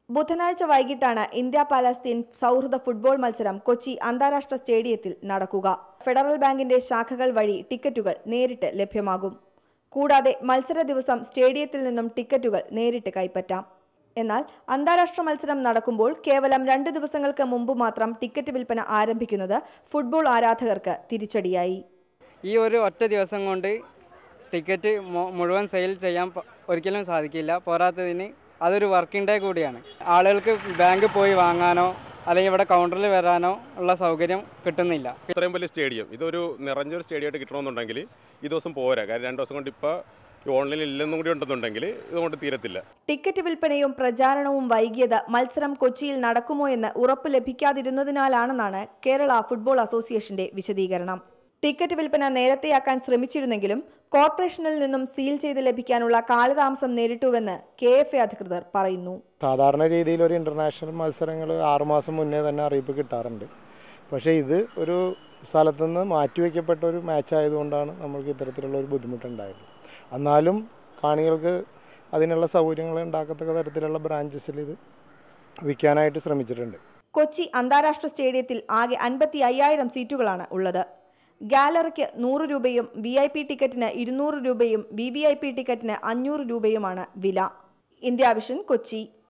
ബുധനാഴ്ച വൈകിട്ടാണ് India Palestine സൗഹൃദ ഫുട്ബോൾ മത്സരം കൊച്ചി അന്താരാഷ്ട്ര സ്റ്റേഡിയത്തിൽ നടക്കുക ഫെഡറൽ ബാങ്കിന്റെ ശാഖകൾ വഴി ടിക്കറ്റുകൾ നേരിട്ട് ലഭ്യമാകും കൂടാതെ മത്സര ദിവസം സ്റ്റേഡിയത്തിൽ നിന്നും ടിക്കറ്റുകൾ നേരിട്ട് കൈപ്പറ്റാം എന്നാൽ അന്താരാഷ്ട്ര മത്സരം നടക്കുമ്പോൾ കേവലം രണ്ട് ദിവസങ്ങൾക്ക് മുമ്പ് മാത്രം ടിക്കറ്റ് വിൽപ്പന ആരംഭിക്കുന്നത് ഫുട്ബോൾ ആരാധകർക്ക് തിരിച്ചടിയായി ഈ ഒരു ഒറ്റ ദിവസം കൊണ്ട് ടിക്കറ്റ് മു- മുഴുവൻ സെയിൽ ചെയ്യാൻ പ- ഒരിക്കലും സാധിക്കില്ല പോരാത്തതിന് അതൊരു വർക്കിംഗ് ഡേ കൂടിയാണ് ആളുകൾക്ക് ബാങ്കിൽ പോയി വാങ്ങാനോ അല്ലെങ്കിൽ ഇവിടെ കൗണ്ടറിൽ വരാനോ ഉള്ള സൗകര്യം കിട്ടുന്നില്ല ഇത്രയും വലിയ സ്റ്റേഡിയം ഇതൊരു നിറഞ്ഞൊരു സ്റ്റേഡിയമായിട്ട് കിട്ടണമെന്നുണ്ടെങ്കിൽ ഈ ദിവസം പോരാ കാരണം രണ്ട് ദിവസം കൊണ്ട് ഇപ്പോൾ ഓൺലൈനിൽ ഇല്ലെന്നും കൂടി ഉണ്ടെന്നുണ്ടെങ്കിൽ ഇതുകൊണ്ട് തീരത്തില്ല ടിക്കറ്റ് വിൽപ്പനയും പ്രചാരണവും വൈകിയത് മത്സരം കൊച്ചിയിൽ നടക്കുമോ എന്ന് ഉറപ്പ് ലഭിക്കാതിരുന്നതിനാലാണെന്നാണ് കേരള ഫുട്ബോൾ അസോസിയേഷന്റെ വിശദീകരണം ടിക്കറ്റ് വിൽപ്പന നേരത്തെയാക്കാൻ ശ്രമിച്ചിരുന്നെങ്കിലും കോർപ്പറേഷനിൽ നിന്നും സീൽ ചെയ്ത് ലഭിക്കാനുള്ള കാലതാമസം നേരിട്ടുവെന്ന് കെ എഫ് എ അധികൃതർ പറയുന്നു സാധാരണ രീതിയിൽ ഒരു ഇൻ്റർനാഷണൽ മത്സരങ്ങൾ ആറുമാസം മുന്നേ തന്നെ അറിയിപ്പ് കിട്ടാറുണ്ട് പക്ഷേ ഇത് ഒരു സ്ഥലത്തുനിന്ന് മാറ്റിവെക്കപ്പെട്ട ഒരു മാച്ച് ആയതുകൊണ്ടാണ് നമ്മൾക്ക് ഇത്തരത്തിലുള്ള ഒരു ബുദ്ധിമുട്ടുണ്ടായത് എന്നാലും കാണികൾക്ക് അതിനുള്ള സൗകര്യങ്ങൾ ഉണ്ടാക്കത്തക്ക തരത്തിലുള്ള ബ്രാഞ്ചസിൽ ഇത് വിൽക്കാനായിട്ട് ശ്രമിച്ചിട്ടുണ്ട് കൊച്ചി അന്താരാഷ്ട്ര സ്റ്റേഡിയത്തിൽ ആകെ അൻപത്തി അയ്യായിരം സീറ്റുകളാണ് ഉള്ളത് ഗാലറിക്ക് നൂറ് രൂപയും വി ഐ പി ടിക്കറ്റിന് ഇരുന്നൂറ് രൂപയും വി വി ഐ പി ടിക്കറ്റിന് അഞ്ഞൂറ് രൂപയുമാണ് വില ഇന്ത്യ വിഷൻ കൊച്ചി